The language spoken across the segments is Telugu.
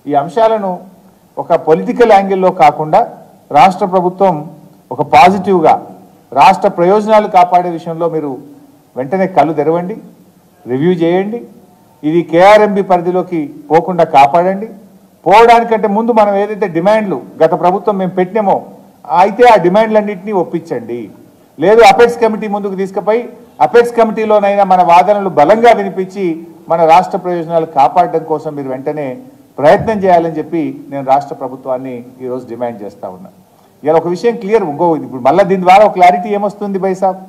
ఈ అంశాలను ఒక పొలిటికల్ యాంగిల్లో కాకుండా రాష్ట్ర ప్రభుత్వం ఒక పాజిటివ్గా రాష్ట్ర ప్రయోజనాలు కాపాడే విషయంలో మీరు వెంటనే కళ్ళు తెరవండి రివ్యూ చేయండి ఇది కేఆర్ఎంబి పరిధిలోకి పోకుండా కాపాడండి పోవడానికంటే ముందు మనం ఏదైతే డిమాండ్లు గత ప్రభుత్వం మేము పెట్టినామో అయితే ఆ డిమాండ్లన్నింటినీ ఒప్పించండి లేదు అపెక్స్ కమిటీ ముందుకు తీసుకుపోయి అపెక్స్ కమిటీలోనైనా మన వాదనలు బలంగా వినిపించి మన రాష్ట్ర ప్రయోజనాలు కాపాడడం కోసం మీరు వెంటనే ప్రయత్నం చేయాలని చెప్పి నేను రాష్ట్ర ప్రభుత్వాన్ని ఈరోజు డిమాండ్ చేస్తా ఉన్నా ఇలా ఒక విషయం క్లియర్ ఇంకో ఇప్పుడు మళ్ళీ దీని ద్వారా ఒక క్లారిటీ ఏమొస్తుంది బైసాబ్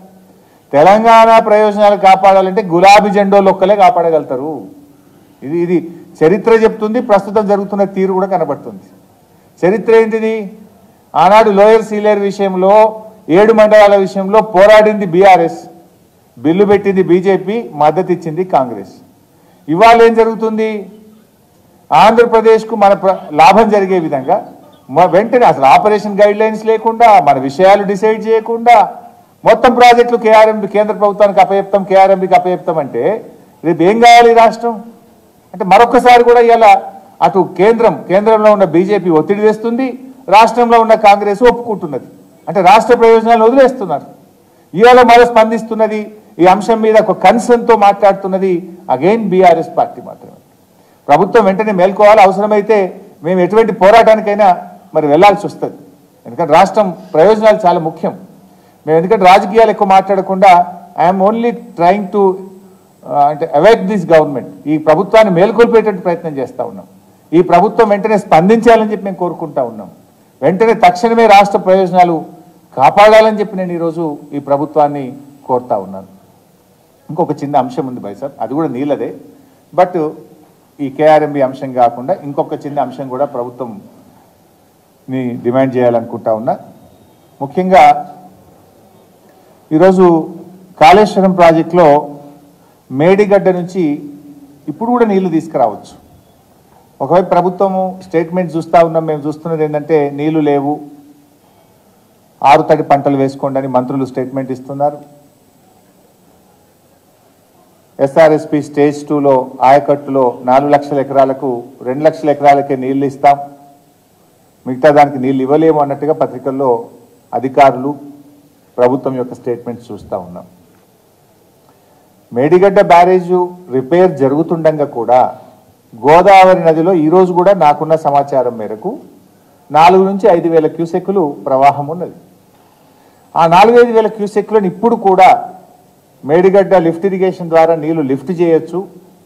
తెలంగాణ ప్రయోజనాలు కాపాడాలంటే గులాబీ జెండోలు ఒక్కలే కాపాడగలుగుతారు ఇది ఇది చరిత్ర చెప్తుంది ప్రస్తుతం జరుగుతున్న తీరు కూడా కనబడుతుంది చరిత్ర ఏంటిది ఆనాడు లోయర్ సీలేర్ విషయంలో ఏడు మండలాల విషయంలో పోరాడింది బీఆర్ఎస్ బిల్లు పెట్టింది బీజేపీ మద్దతు ఇచ్చింది కాంగ్రెస్ ఇవాళ ఏం జరుగుతుంది ఆంధ్రప్రదేశ్కు మన ప్ర- లాభం జరిగే విధంగా మ- వెంటనే అసలు ఆపరేషన్ గైడ్ లైన్స్ లేకుండా మన విషయాలు డిసైడ్ చేయకుండా మొత్తం ప్రాజెక్టులు కేఆర్ఎంబి కేంద్ర ప్రభుత్వానికి అపయప్తం కేఆర్ఎంబికి అపయప్తం అంటే రేపు ఏం కావాలి ఈ రాష్ట్రం అంటే మరొకసారి కూడా ఇలా అటు కేంద్రం కేంద్రంలో ఉన్న బీజేపీ ఒత్తిడి వేస్తుంది రాష్ట్రంలో ఉన్న కాంగ్రెస్ ఒప్పుకుంటున్నది అంటే రాష్ట్ర ప్రయోజనాలు వదిలేస్తున్నారు ఇవాళ మరో స్పందిస్తున్నది ఈ అంశం మీద ఒక కన్సర్న్తో మాట్లాడుతున్నది అగైన్ బీఆర్ఎస్ పార్టీ మాత్రమే ప్రభుత్వం వెంటనే మేల్కోవాలి అవసరమైతే మేము ఎటువంటి పోరాటానికైనా మరి వెళ్లాల్సి వస్తుంది ఎందుకంటే రాష్ట్రం ప్రయోజనాలు చాలా ముఖ్యం మేము ఎందుకంటే రాజకీయాలు ఎక్కువ మాట్లాడకుండా ఐఎమ్ ఓన్లీ ట్రయింగ్ టు అంటే అవేక్ దిస్ గవర్నమెంట్ ఈ ప్రభుత్వాన్ని మేల్కొల్పేటట్టు ప్రయత్నం చేస్తూ ఉన్నాం ఈ ప్రభుత్వం వెంటనే స్పందించాలని చెప్పి మేము కోరుకుంటా ఉన్నాం వెంటనే తక్షణమే రాష్ట్ర ప్రయోజనాలు కాపాడాలని చెప్పి నేను ఈరోజు ఈ ప్రభుత్వాన్ని కోరుతా ఉన్నాను ఇంకొక చిన్న అంశం ఉంది బై సార్ అది కూడా నీళ్ళదే బట్ ఈ కేఆర్ఎంబి అంశం కాకుండా ఇంకొక చిన్న అంశం కూడా ప్రభుత్వం ని డిమాండ్ చేయాలనుకుంటా ఉన్నా ముఖ్యంగా ఈరోజు కాళేశ్వరం ప్రాజెక్టులో మేడిగడ్డ నుంచి ఇప్పుడు కూడా నీళ్లు తీసుకురావచ్చు ఒకవైపు ప్రభుత్వము స్టేట్మెంట్ చూస్తూ ఉన్నాం మేము చూస్తున్నది ఏంటంటే నీళ్లు లేవు ఆరు తడి పంటలు వేసుకోండి అని మంత్రులు స్టేట్మెంట్ ఇస్తున్నారు ఎస్ఆర్ఎస్పి స్టేజ్ టూలో ఆయకట్టులో నాలుగు లక్షల ఎకరాలకు రెండు లక్షల ఎకరాలకే నీళ్లు ఇస్తాం మిగతా దానికి నీళ్లు ఇవ్వలేము అన్నట్టుగా పత్రికల్లో అధికారులు ప్రభుత్వం యొక్క స్టేట్మెంట్స్ చూస్తూ ఉన్నాం మేడిగడ్డ బ్యారేజు రిపేర్ జరుగుతుండగా కూడా గోదావరి నదిలో ఈరోజు కూడా నాకున్న సమాచారం మేరకు నాలుగు నుంచి ఐదు వేల క్యూసెక్కులు ప్రవాహం ఉన్నది ఆ నాలుగైదు వేల క్యూసెక్లను ఇప్పుడు కూడా మేడిగడ్డ లిఫ్ట్ ఇరిగేషన్ ద్వారా నీళ్లు లిఫ్ట్ చేయొచ్చు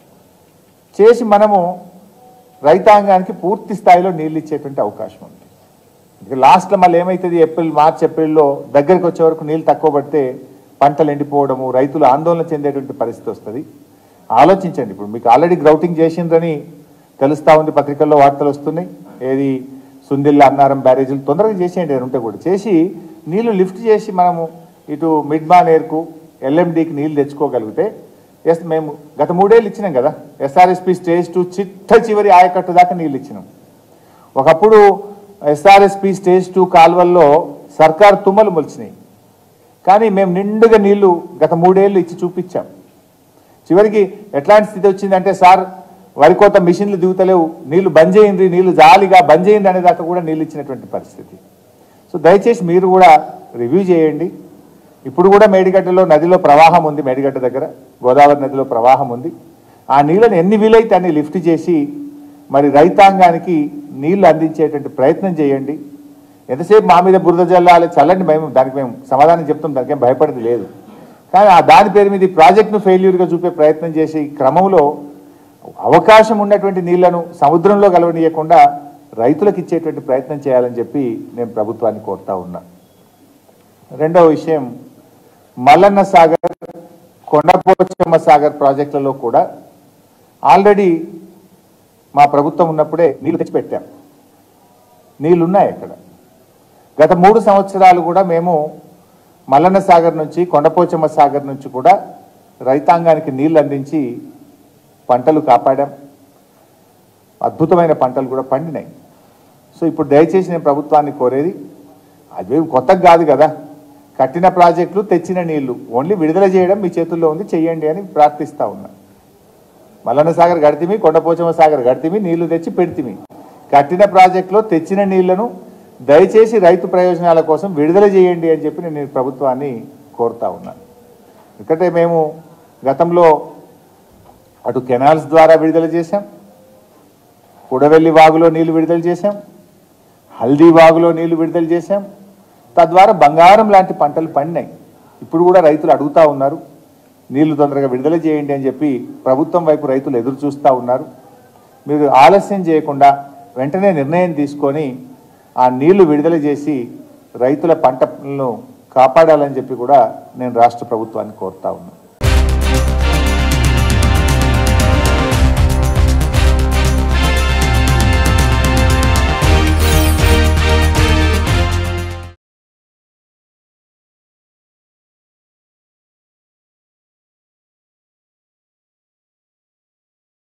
చేసి మనము రైతాంగానికి పూర్తి స్థాయిలో నీళ్ళు ఇచ్చేటువంటి అవకాశం ఉంది ఇక లాస్ట్లో మళ్ళీ ఏమవుతుంది ఏప్రిల్ మార్చ్ ఏప్రిల్లో దగ్గరికి వచ్చే వరకు నీళ్ళు తక్కువ పడితే పంటలు ఎండిపోవడము రైతులు ఆందోళన చెందేటువంటి పరిస్థితి వస్తుంది ఆలోచించండి ఇప్పుడు మీకు ఆల్రెడీ గ్రౌటింగ్ చేసిండ్రని తెలుస్తా ఉంది పత్రికల్లో వార్తలు వస్తున్నాయి ఏది సుందిల్ల అన్నారం బ్యారేజీలు తొందరగా చేసేయండి ఏదైనా ఉంటే కూడా చేసి నీళ్లు లిఫ్ట్ చేసి మనము ఇటు మిడ్మాన్ ఎయిర్కు ఎల్ఎండికి నీళ్లు తెచ్చుకోగలిగితే ఎస్ మేము గత మూడేళ్ళు ఇచ్చినాం కదా ఎస్ఆర్ఎస్పి స్టేజ్ టూ చిట్ట చివరి ఆయకట్టు దాకా నీళ్ళు ఇచ్చినాం ఒకప్పుడు ఎస్ఆర్ఎస్పి స్టేజ్ టూ కాలువల్లో సర్కార్ తుమ్మలు మొలిచినాయి కానీ మేము నిండుగా నీళ్లు గత మూడేళ్ళు ఇచ్చి చూపించాం చివరికి ఎట్లాంటి స్థితి వచ్చిందంటే సార్ వరి కోత మిషన్లు దిగుతలేవు నీళ్లు బంద్ చేయండి నీళ్లు జాలిగా బంద్ చేయండి అనేదాకా కూడా నీళ్ళు ఇచ్చినటువంటి పరిస్థితి సో దయచేసి మీరు కూడా రివ్యూ చేయండి ఇప్పుడు కూడా మేడిగడ్డలో నదిలో ప్రవాహం ఉంది మేడిగడ్డ దగ్గర గోదావరి నదిలో ప్రవాహం ఉంది ఆ నీళ్ళని ఎన్ని వీలైతే అన్ని లిఫ్ట్ చేసి మరి రైతాంగానికి నీళ్లు అందించేటువంటి ప్రయత్నం చేయండి ఎంతసేపు మా మీద బురద జల్లాలి చల్లండి మేము దానికి మేము సమాధానం చెప్తాం దానికేం భయపడేది లేదు కానీ ఆ దాని పేరు మీద ఈ ప్రాజెక్ట్ను ఫెయిల్యూర్గా చూపే ప్రయత్నం చేసే ఈ క్రమంలో అవకాశం ఉన్నటువంటి నీళ్లను సముద్రంలో కలవనీయకుండా రైతులకు ఇచ్చేటువంటి ప్రయత్నం చేయాలని చెప్పి నేను ప్రభుత్వాన్ని కోరుతా ఉన్నా రెండవ విషయం మల్లన్న సాగర్ కొండపోచమ్మ సాగర్ ప్రాజెక్టులలో కూడా ఆల్రెడీ మా ప్రభుత్వం ఉన్నప్పుడే నీళ్లు తెచ్చిపెట్టాం నీళ్లు ఉన్నాయి అక్కడ గత మూడు సంవత్సరాలు కూడా మేము మల్లన్న సాగర్ నుంచి కొండపోచమ్మ సాగర్ నుంచి కూడా రైతాంగానికి నీళ్లు అందించి పంటలు కాపాడాం అద్భుతమైన పంటలు కూడా పండినాయి సో ఇప్పుడు దయచేసి నేను ప్రభుత్వాన్ని కోరేది అదేం కొత్తగా కాదు కదా కట్టిన ప్రాజెక్టులు తెచ్చిన నీళ్లు ఓన్లీ విడుదల చేయడం మీ చేతుల్లో ఉంది చెయ్యండి అని ప్రార్థిస్తా ఉన్నా మల్లన్న సాగర్ గడితిమి కొండపోచమ్మ సాగర్ గడితిమి నీళ్లు తెచ్చి పెడితిమి కట్టిన ప్రాజెక్టులో తెచ్చిన నీళ్లను దయచేసి రైతు ప్రయోజనాల కోసం విడుదల చేయండి అని చెప్పి నేను ఈ ప్రభుత్వాన్ని కోరుతా ఉన్నాను ఎందుకంటే మేము గతంలో అటు కెనాల్స్ ద్వారా విడుదల చేశాం కుడవెల్లి వాగులో నీళ్లు విడుదల చేశాం హల్దీ వాగులో నీళ్లు విడుదల చేశాం తద్వారా బంగారం లాంటి పంటలు పండినాయి ఇప్పుడు కూడా రైతులు అడుగుతా ఉన్నారు నీళ్లు తొందరగా విడుదల చేయండి అని చెప్పి ప్రభుత్వం వైపు రైతులు ఎదురు చూస్తూ ఉన్నారు మీరు ఆలస్యం చేయకుండా వెంటనే నిర్ణయం తీసుకొని ఆ నీళ్లు విడుదల చేసి రైతుల పంటలను కాపాడాలని చెప్పి కూడా నేను రాష్ట్ర ప్రభుత్వాన్ని కోరుతా ఉన్నాను